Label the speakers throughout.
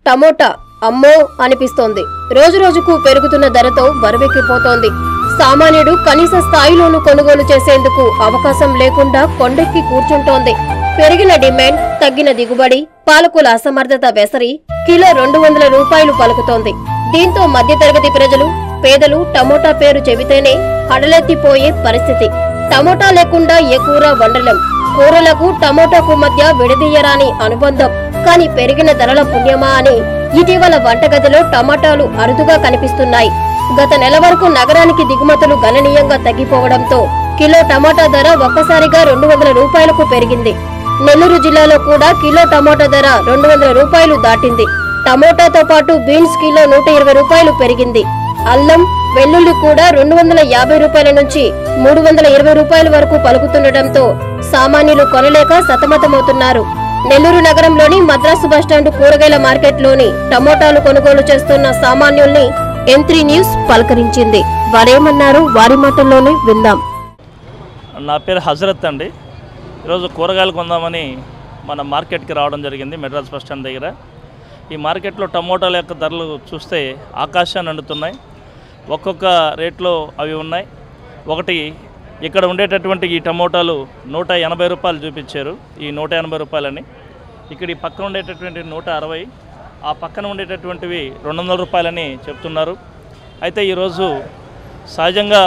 Speaker 1: tomato అమ్మో అనిపిస్తోంది రోజు రోజుకు పెరుగుతున్న ధరతో బరువెక్కిపోతోంది సామాన్యుడు కనీస స్థాయిలోనూ కొనుగోలు చేసేందుకు అవకాశం లేకుండా కొండెక్కి కూర్చుంటోంది పెరిగిన డిమాండ్ తగ్గిన దిగుబడి పాలకుల అసమర్థత వెసరి కిలో రెండు వందల రూపాయలు పలుకుతోంది దీంతో మధ్యతరగతి ప్రజలు పేదలు టమోటా పేరు చెబితేనే హడలెత్తిపోయే పరిస్థితి టమోటా లేకుండా ఏ కూర వండలేం కూరలకు టమోటాకు మధ్య విడదీయరాని అనుబంధం కానీ పెరిగిన ధరల పుణ్యమా అని ఇటీవల వంటగదిలో టమాటాలు అరుదుగా కనిపిస్తున్నాయి గత నెల వరకు నగరానికి దిగుమతులు గణనీయంగా తగ్గిపోవడంతో కిలో టమాటా ధర ఒక్కసారిగా రెండు వందల రూపాయలకు పెరిగింది నెల్లూరు జిల్లాలో కూడా కిలో టమాటా ధర రెండు వందల రూపాయలు దాటింది టమోటాతో పాటు బీన్స్ కిలో నూట ఇరవై రూపాయలు పెరిగింది అల్లం వెల్లుల్లి కూడా రెండు వందల యాభై రూపాయల నుంచి మూడు వందల ఇరవై రూపాయల వరకు పలుకుతుండటంతో సామాన్యులు కొనలేక సతమతమవుతున్నారు నెల్లూరు నగరంలోని మద్రాసు బస్టాండ్ కూరగాయల మార్కెట్లోని టమోటాలు కొనుగోలు చేస్తున్న సామాన్యుల్ని ఎం త్రీ న్యూస్ పలకరించింది వారేమన్నారు వారి మాటల్లోనే విందాం
Speaker 2: నా పేరు హజరత్ అండి ఈరోజు కూరగాయలు కొందామని మన మార్కెట్కి రావడం జరిగింది మెడ్రాస్ బస్ స్టాండ్ దగ్గర ఈ మార్కెట్లో టమోటాల యొక్క ధరలు చూస్తే ఆకాశాన్ని అండుతున్నాయి ఒక్కొక్క రేట్లో అవి ఉన్నాయి ఒకటి ఇక్కడ ఉండేటటువంటి ఈ టమోటాలు నూట ఎనభై రూపాయలు చూపించారు ఈ నూట ఎనభై రూపాయలని ఇక్కడ ఈ పక్కన ఉండేటటువంటి నూట అరవై ఆ పక్కన ఉండేటటువంటివి రెండు వందల రూపాయలని చెప్తున్నారు అయితే ఈరోజు సహజంగా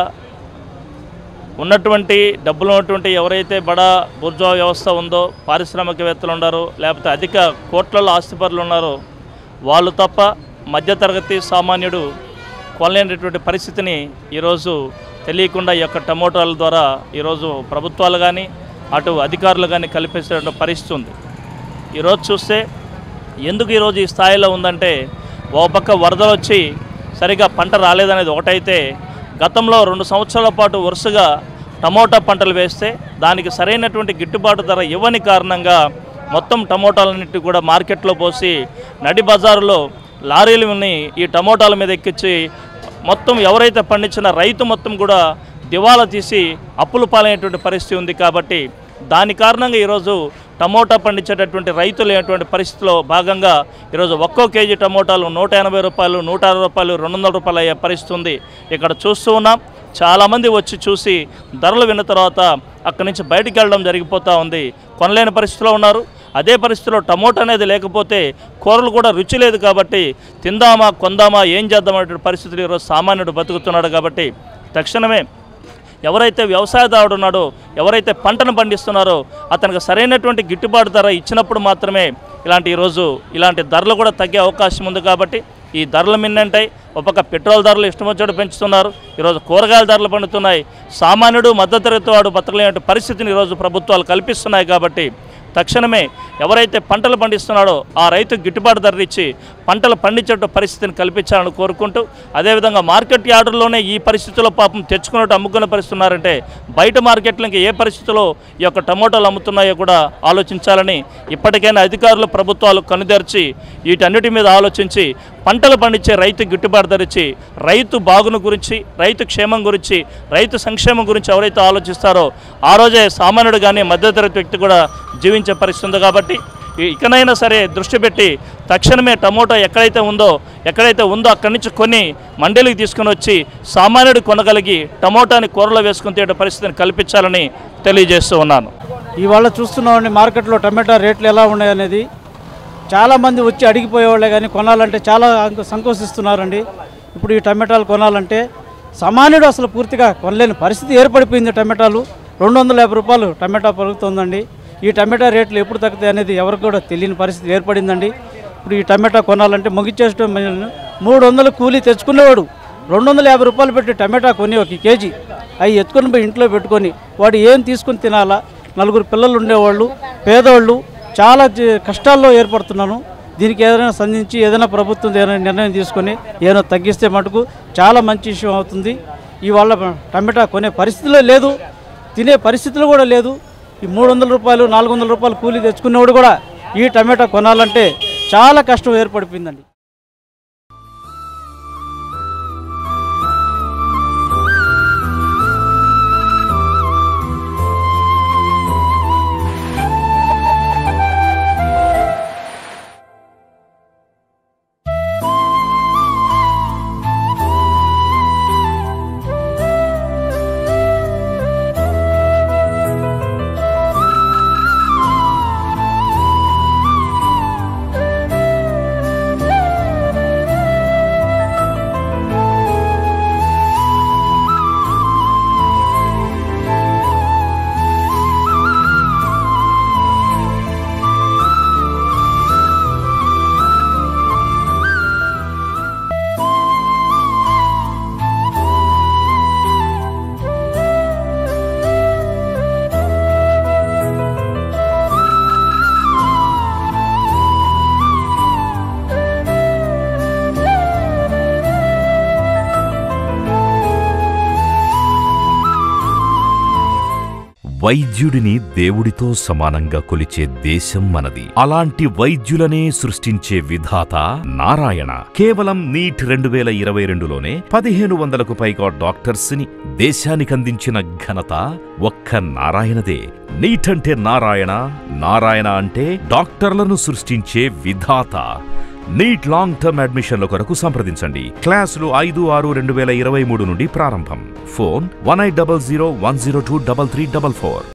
Speaker 2: ఉన్నటువంటి డబ్బులు ఉన్నటువంటి ఎవరైతే బడా బుర్జా వ్యవస్థ ఉందో పారిశ్రామికవేత్తలు ఉన్నారో లేకపోతే అధిక కోట్లలో ఆస్తిపరులు ఉన్నారో వాళ్ళు తప్ప మధ్యతరగతి సామాన్యుడు కొనలేనటువంటి పరిస్థితిని ఈరోజు తెలియకుండా ఈ యొక్క టమోటాల ద్వారా ఈరోజు ప్రభుత్వాలు కానీ అటు అధికారులు కానీ కల్పించేటువంటి పరిస్థితి ఉంది ఈరోజు చూస్తే ఎందుకు ఈరోజు ఈ స్థాయిలో ఉందంటే ఓ పక్క వరదలు వచ్చి సరిగా పంట రాలేదనేది ఒకటైతే గతంలో రెండు సంవత్సరాల పాటు వరుసగా టమోటా పంటలు వేస్తే దానికి సరైనటువంటి గిట్టుబాటు ధర ఇవ్వని కారణంగా మొత్తం టమోటాలన్నిటి కూడా మార్కెట్లో పోసి నడి బజారులో లారీలని ఈ టమోటాల మీద ఎక్కించి మొత్తం ఎవరైతే పండించిన రైతు మొత్తం కూడా దివాలా తీసి అప్పులు పాలైనటువంటి పరిస్థితి ఉంది కాబట్టి దాని కారణంగా ఈరోజు టమోటా పండించేటటువంటి రైతులు లేనటువంటి పరిస్థితిలో భాగంగా ఈరోజు ఒక్కో కేజీ టమోటాలు నూట ఎనభై రూపాయలు నూట అరవై రూపాయలు రెండు వందల రూపాయలు అయ్యే పరిస్థితి ఉంది ఇక్కడ చూస్తూ ఉన్నాం చాలామంది వచ్చి చూసి ధరలు విన్న తర్వాత అక్కడి నుంచి బయటికి వెళ్ళడం జరిగిపోతూ ఉంది కొనలేని పరిస్థితిలో ఉన్నారు అదే పరిస్థితిలో టమోటా అనేది లేకపోతే కూరలు కూడా రుచి లేదు కాబట్టి తిందామా కొందామా ఏం చేద్దామనే పరిస్థితులు ఈరోజు సామాన్యుడు బతుకుతున్నాడు కాబట్టి తక్షణమే ఎవరైతే వ్యవసాయదారుడు ఉన్నాడో ఎవరైతే పంటను పండిస్తున్నారో అతనికి సరైనటువంటి గిట్టుబాటు ధర ఇచ్చినప్పుడు మాత్రమే ఇలాంటి ఈరోజు ఇలాంటి ధరలు కూడా తగ్గే అవకాశం ఉంది కాబట్టి ఈ ధరలు మిన్నంటాయి ఒక పక్క పెట్రోల్ ధరలు ఇష్టం వచ్చాడు పెంచుతున్నారు ఈరోజు కూరగాయల ధరలు పండుతున్నాయి సామాన్యుడు మధ్యతరగతి వాడు బతకలేని పరిస్థితిని ఈరోజు ప్రభుత్వాలు కల్పిస్తున్నాయి కాబట్టి తక్షణమే ఎవరైతే పంటలు పండిస్తున్నాడో ఆ రైతు గిట్టుబాటు ధర ఇచ్చి పంటలు పండించేట పరిస్థితిని కల్పించాలని కోరుకుంటూ అదేవిధంగా మార్కెట్ యార్డుల్లోనే ఈ పరిస్థితుల్లో పాపం తెచ్చుకున్నట్టు అమ్ముకునే పరిస్థితి ఉన్నారంటే బయట మార్కెట్లో ఇంకా ఏ పరిస్థితిలో ఈ యొక్క టమోటాలు అమ్ముతున్నాయో కూడా ఆలోచించాలని ఇప్పటికైనా అధికారులు ప్రభుత్వాలు కనుదెర్చి వీటన్నిటి మీద ఆలోచించి పంటలు పండించే రైతు గిట్టుబాటు ధర ఇచ్చి రైతు బాగును గురించి రైతు క్షేమం గురించి రైతు సంక్షేమం గురించి ఎవరైతే ఆలోచిస్తారో ఆ రోజే సామాన్యుడు కానీ మధ్యతరగతి వ్యక్తి కూడా జీవించే పరిస్థితి ఉంది కాబట్టి ఈ- ఇకనైనా సరే దృష్టి పెట్టి తక్షణమే టమోటా ఎక్కడైతే ఉందో ఎక్కడైతే ఉందో అక్కడి నుంచి కొన్ని మండలికి తీసుకుని వచ్చి సామాన్యుడు కొనగలిగి టమోటాని కూరలో వేసుకుని తినే పరిస్థితిని కల్పించాలని తెలియజేస్తూ ఉన్నాను
Speaker 3: ఇవాళ చూస్తున్నామండి మార్కెట్లో టమాటా రేట్లు ఎలా ఉన్నాయి అనేది చాలామంది వచ్చి అడిగిపోయేవాళ్ళే కానీ కొనాలంటే చాలా అంక- సంకోచిస్తున్నారండి ఇప్పుడు ఈ టమాటాలు కొనాలంటే సామాన్యుడు అసలు పూర్తిగా కొనలేని పరిస్థితి ఏర్పడిపోయింది టమాటాలు రెండు వందల యాభై రూపాయలు టమాటా పలుకుతుందండి ఈ టమాటా రేట్లు ఎప్పుడు తగ్గుతాయి అనేది ఎవరికి కూడా తెలియని పరిస్థితి ఏర్పడిందండి ఇప్పుడు ఈ టమాటా కొనాలంటే ముగిచ్చేయడం మూడు వందలు కూలీ తెచ్చుకునేవాడు రెండు వందల యాభై రూపాయలు పెట్టి టమాటా కొని ఒక కేజీ అవి ఎత్తుకొని పోయి ఇంట్లో పెట్టుకొని వాడు ఏం తీసుకొని తినాలా నలుగురు పిల్లలు ఉండేవాళ్ళు పేదవాళ్ళు చాలా జీ- కష్టాల్లో ఏర్పడుతున్నాను దీనికి ఏదైనా సంధించి ఏదైనా ప్రభుత్వం ఏదైనా నిర్ణయం తీసుకొని ఏదైనా తగ్గిస్తే మటుకు చాలా మంచి విషయం అవుతుంది ఇవాళ టమాటా కొనే పరిస్థితిలో లేదు తినే పరిస్థితులు కూడా లేదు ఈ మూడు వందల రూపాయలు నాలుగు వందల రూపాయలు కూలీ తెచ్చుకునేవాడు కూడా ఈ టమాటా కొనాలంటే చాలా కష్టం ఏర్పడిపోయిందండి
Speaker 4: వైద్యుడిని దేవుడితో సమానంగా కొలిచే దేశం మనది అలాంటి వైద్యులనే సృష్టించే విధాత నారాయణ కేవలం నీట్ రెండు వేల ఇరవై రెండులోనే పదిహేను వందలకు పైగా డాక్టర్స్ ని దేశానికందించిన ఘనత ఒక్క నారాయణదే నీట్ అంటే నారాయణ నారాయణ అంటే డాక్టర్లను సృష్టించే విధాత నీట్ లాంగ్ టర్మ్ అడ్మిషన్ల కొరకు సంప్రదించండి క్లాసులు ఐదు ఆరు రెండు వేల ఇరవై మూడు నుండి ప్రారంభం phone one eight double zero one zero two double three double four